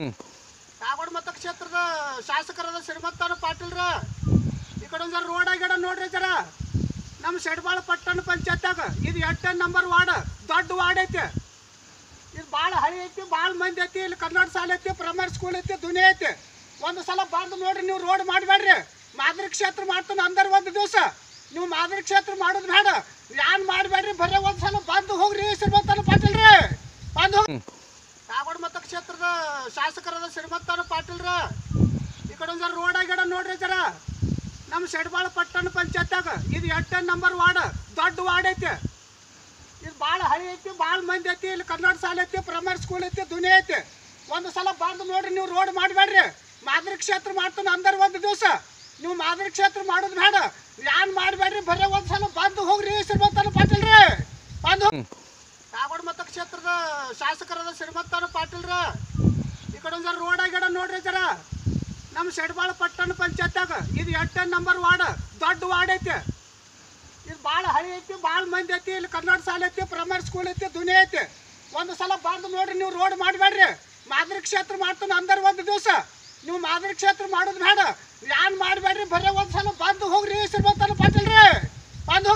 ಕಾಗೋಡು ಮತಕ್ಷೇತ್ರದ ಶಾಸಕರಾದ ಶ್ರೀಮಂತನ ಪಾಟೀಲ್ರ ಈ ಕಡೆ ಒಂದು ರೋಡ್ ಆಗ್ಯಾಡ ನೋಡ್ರಿ ಜರ ನಮ್ಮ ಶೆಡ್ಬಾಳ ಪಟ್ಟಣ ಪಂಚಾಯತ್ಯಾಗ ಇದು ಎಂಟನೇ ನಂಬರ್ ವಾರ್ಡ್ ದೊಡ್ಡ ವಾರ್ಡ್ ಐತಿ ಇದು ಭಾಳ ಹಳಿ ಐತಿ ಭಾಳ ಮಂದಿ ಐತಿ ಇಲ್ಲಿ ಕನ್ನಡ ಶಾಲೆ ಐತಿ ಪ್ರೈಮರಿ ಸ್ಕೂಲ್ ಐತಿ ದುನಿಯಾ ಐತಿ ಒಂದು ಸಲ ಬಂದು ನೋಡ್ರಿ ನೀವು ರೋಡ್ ಮಾಡಬೇಡ್ರಿ ಮಾದರಿ ಕ್ಷೇತ್ರ ಮಾಡ್ತಾನೆ ಅಂದರ್ ಒಂದು ದಿವಸ ನೀವು ಮಾದರಿ ಕ್ಷೇತ್ರ ಮಾಡೋದು ಬೇಡ ಯಾನ್ ಮಾಡಬೇಡ್ರಿ ಬರೀ ಒಂದು ಸಲ ಬಂದು ಹೋಗ್ರಿ ಶ್ರೀಮಂತನ ಪಾಟೀಲ್ರಿ ಬಂದು ಹೋಗಿ ಕಾಗೋಡು ಮತಕ್ಷೇತ್ರದ ಶಾಸಕರಾದ ಶ್ರೀಮಂತನ ಪಾಟೀಲ್ರ ಈ ಕಡೆ ಒಂದು ರೋಡ್ ಆಗ್ಯಾಡ ನೋಡ್ರಿ ಜರ ನಮ್ಮ ಶೆಡ್ಬಾಳ ಪಟ್ಟಣ ಪಂಚಾಯತ್ಯಾಗ ಇದು ಎಂಟನೇ ನಂಬರ್ ವಾರ್ಡ್ ದೊಡ್ಡ ವಾರ್ಡ್ ಐತಿ ಇದು ಭಾಳ ಹಳಿ ಐತಿ ಭಾಳ ಮಂದಿ ಐತಿ ಇಲ್ಲಿ ಕನ್ನಡ ಶಾಲೆ ಐತಿ ಪ್ರೈಮರಿ ಸ್ಕೂಲ್ ಐತಿ ದುನಿಯಾ ಐತಿ ಒಂದು ಸಲ ಬಂದು ನೋಡ್ರಿ ನೀವು ರೋಡ್ ಮಾಡಬೇಡ್ರಿ ಮಾದರಿ ಕ್ಷೇತ್ರ ಮಾಡ್ತಾನೆ ಅಂದರ್ ಒಂದು ದಿವಸ ನೀವು ಮಾದರಿ ಕ್ಷೇತ್ರ ಮಾಡೋದು ಬೇಡ ಯಾನ್ ಮಾಡಬೇಡ್ರಿ ಬರೀ ಒಂದು ಸಲ ಬಂದು ಹೋಗ್ರಿ ಶ್ರೀಮಂತನ ಪಾಟೀಲ್ರಿ ಬಂದು ಹೋಗಿ ಕಾಗೋಡು ಮತಕ್ಷೇತ್ರದ ಶಾಸಕರಾದ ಶ್ರೀಮಂತನ ಪಾಟೀಲ್ರ ಈ ಕಡೆ ಒಂದು ರೋಡ್ ಆಗ್ಯಾಡ ನೋಡ್ರಿ ಜರ ನಮ್ಮ ಶೆಡ್ಬಾಳ ಪಟ್ಟಣ ಪಂಚಾಯತ್ಯಾಗ ಇದು ಎಂಟನೇ ನಂಬರ್ ವಾರ್ಡ್ ದೊಡ್ಡ ವಾರ್ಡ್ ಐತಿ ಇದು ಭಾಳ ಹಳಿ ಐತಿ ಭಾಳ ಮಂದಿ ಐತಿ ಇಲ್ಲಿ ಕನ್ನಡ ಶಾಲೆ ಐತಿ ಪ್ರೈಮರಿ ಸ್ಕೂಲ್ ಐತಿ ದುನಿಯಾ ಐತಿ ಒಂದು ಸಲ ಬಂದು ನೋಡ್ರಿ ನೀವು ರೋಡ್ ಮಾಡಬೇಡ್ರಿ ಮಾದರಿ ಕ್ಷೇತ್ರ ಮಾಡ್ತಾನೆ ಅಂದರ್ ಒಂದು ದಿವಸ ನೀವು ಮಾದರಿ ಕ್ಷೇತ್ರ ಮಾಡೋದು ಬೇಡ ಯಾನ್ ಮಾಡಬೇಡ್ರಿ ಬರೀ ಒಂದು ಸಲ ಬಂದು ಹೋಗ್ರಿ ಶ್ರೀಮಂತನ ಪಾಟೀಲ್ರಿ ಬಂದು ಹೋಗ್ರಿ